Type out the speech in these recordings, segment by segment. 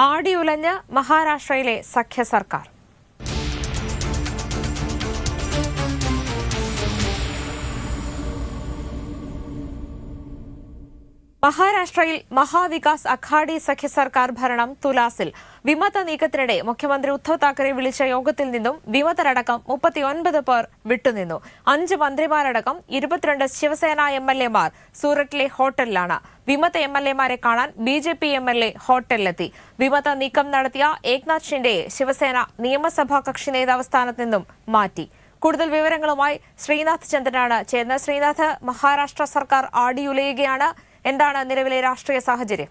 ആടിയുലഞ്ഞ് മഹാരാഷ്ട്രയിലെ സഖ്യ സർക്കാർ മഹാരാഷ്ട്രയിൽ മഹാവികാസ് അഘാഡി സഖ്യ സർക്കാർ ഭരണം തുലാസിൽ വിമത നീക്കത്തിനിടെ മുഖ്യമന്ത്രി ഉദ്ധവ് താക്കറെ വിളിച്ച യോഗത്തിൽ നിന്നും വിമതരടക്കം മുപ്പത്തിയൊൻപത് പേർ വിട്ടുനിന്നു അഞ്ച് മന്ത്രിമാരടക്കം ഇരുപത്തിരണ്ട് ശിവസേന എം എൽ എമാർ സൂററ്റിലെ ഹോട്ടലിലാണ് വിമത എം എൽ എമാരെ കാണാൻ B J P M L A ഹോട്ടലിലെത്തി വിമത നീക്കം നടത്തിയ ഏക്നാഥ് ഷിൻഡെയെ ശിവസേന നിയമസഭാ കക്ഷി നേതാവ് സ്ഥാനത്ത് നിന്നും മാറ്റി കൂടുതൽ വിവരങ്ങളുമായി ശ്രീനാഥ് ചന്ദ്രനാണ് ചേർന്നത് ശ്രീനാഥ് മഹാരാഷ്ട്ര സർക്കാർ ആടിയുലയുകയാണ് എന്താണ് നിലവിലെ രാഷ്ട്രീയ സാഹചര്യം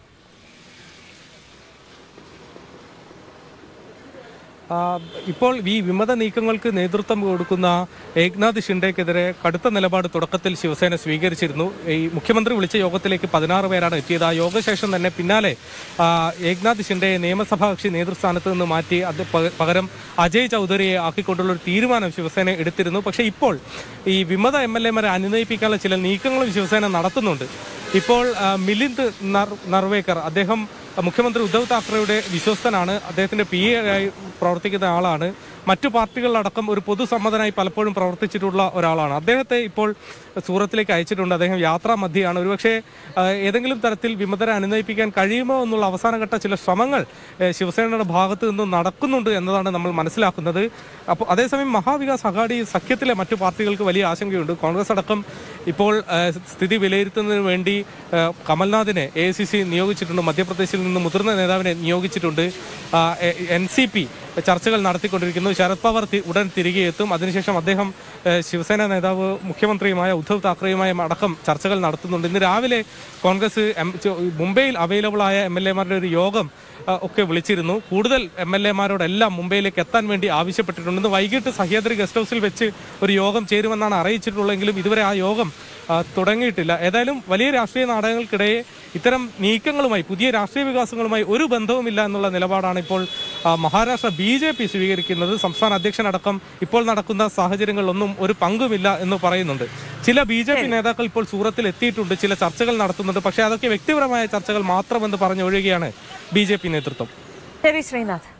ആ, ഇപ്പോൾ ഈ വിമത നീക്കങ്ങൾക്ക് നേതൃത്വം കൊടുക്കുന്ന ഏക്നാഥ് ഷിൻഡെക്കെതിരെ കടുത്ത നിലപാട് തുടക്കത്തിൽ ശിവസേന സ്വീകരിച്ചിരുന്നു ഈ മുഖ്യമന്ത്രി വിളിച്ച യോഗത്തിലേക്ക് പതിനാറ് പേരാണ് എത്തിയത് ആ യോഗശേഷം തന്നെ പിന്നാലെ ആ, ഏക്നാഥ് ഷിൻഡെയെ നിയമസഭാ കക്ഷി നേതൃസ്ഥാനത്ത് നിന്ന് മാറ്റി അത് പക- പകരം അജയ് ചൗധരിയെ ആക്കിക്കൊണ്ടുള്ള ഒരു തീരുമാനം ശിവസേന എടുത്തിരുന്നു പക്ഷേ ഇപ്പോൾ ഈ വിമത എം എൽ എമാരെ അനുനയിപ്പിക്കാനുള്ള ചില നീക്കങ്ങളും ശിവസേന നടത്തുന്നുണ്ട് ഇപ്പോൾ ആ, മിലിന്ദ് നർ- നർവേക്കർ അദ്ദേഹം മുഖ്യമന്ത്രി ഉദ്ധവ് താക്കറെയുടെ വിശ്വസ്തനാണ് അദ്ദേഹത്തിന്റെ പി എ ആയി പ്രവർത്തിക്കുന്ന ആളാണ് മറ്റു പാർട്ടികളിലടക്കം ഒരു പൊതുസമ്മതനായി പലപ്പോഴും പ്രവർത്തിച്ചിട്ടുള്ള ഒരാളാണ് അദ്ദേഹത്തെ ഇപ്പോൾ സൂറത്തിലേക്ക് അയച്ചിട്ടുണ്ട് അദ്ദേഹം യാത്രാ മധ്യയാണ് ഒരുപക്ഷെ ആ, ഏതെങ്കിലും തരത്തിൽ വിമതരെ അനുനയിപ്പിക്കാൻ കഴിയുമോ എന്നുള്ള അവസാനഘട്ട ചില ശ്രമങ്ങൾ ഏ, ശിവസേനയുടെ ഭാഗത്ത് നിന്ന് നടക്കുന്നുണ്ട് എന്നതാണ് നമ്മൾ മനസ്സിലാക്കുന്നത് അപ്പോൾ അതേസമയം മഹാവികാസ് അഘാടി സഖ്യത്തിലെ മറ്റു പാർട്ടികൾക്ക് വലിയ ആശങ്കയുണ്ട് കോൺഗ്രസ് അടക്കം ഇപ്പോൾ ആ, സ്ഥിതി വിലയിരുത്തുന്നതിന് വേണ്ടി ആ, കമൽനാഥിനെ എ ഐ സി സി നിയോഗിച്ചിട്ടുണ്ട് മധ്യപ്രദേശിൽ നിന്ന് മുതിർന്ന നേതാവിനെ നിയോഗിച്ചിട്ടുണ്ട് എൻ സി പി ചർച്ചകൾ നടത്തിക്കൊണ്ടിരിക്കുന്നു ശരത് പവാർ തി- ഉടൻ തിരികെ എത്തും അതിനുശേഷം അദ്ദേഹം ആ, ശിവസേന നേതാവ് മുഖ്യമന്ത്രിയുമായ ഉദ്ധവ് താക്കറെയുമായും അടക്കം ചർച്ചകൾ നടത്തുന്നുണ്ട് ഇന്ന് രാവിലെ കോൺഗ്രസ് എം- ചോ- മുംബൈയിൽ അവൈലബിൾ ആയ എം എൽ എമാരുടെ ഒരു യോഗം ആ, ഒക്കെ വിളിച്ചിരുന്നു കൂടുതൽ എം എൽ എമാരോടെല്ലാം മുംബൈയിലേക്ക് എത്താൻ വേണ്ടി ആവശ്യപ്പെട്ടിട്ടുണ്ട് ഇന്ന് വൈകിട്ട് സഹ്യാദ്രി ഗസ്റ്റ് ഹൗസിൽ വെച്ച് ഒരു യോഗം ചേരുമെന്നാണ് അറിയിച്ചിട്ടുള്ളെങ്കിലും ഇതുവരെ ആ യോഗം ആ, തുടങ്ങിയിട്ടില്ല ഏതായാലും വലിയ രാഷ്ട്രീയ നാടകങ്ങൾക്കിടയെ ഇത്തരം നീക്കങ്ങളുമായി പുതിയ രാഷ്ട്രീയ വികാസങ്ങളുമായി ഒരു ബന്ധവുമില്ല എന്നുള്ള നിലപാടാണ് ഇപ്പോൾ ആ, മഹാരാഷ്ട്ര ബി ജെ പി സ്വീകരിക്കുന്നത് സംസ്ഥാന അധ്യക്ഷനടക്കം ഇപ്പോൾ നടക്കുന്ന സാഹചര്യങ്ങളിലൊന്നും ഒരു പങ്കുമില്ല എന്ന് പറയുന്നുണ്ട് ചില ബി ജെ പി നേതാക്കൾ ഇപ്പോൾ സൂറത്തിൽ എത്തിയിട്ടുണ്ട് ചില ചർച്ചകൾ നടത്തുന്നുണ്ട് പക്ഷേ അതൊക്കെ വ്യക്തിപരമായ ചർച്ചകൾ മാത്രമെന്ന് പറഞ്ഞൊഴിയുകയാണ് ബി ജെ പി നേതൃത്വം ശരി ശ്രീനാഥ്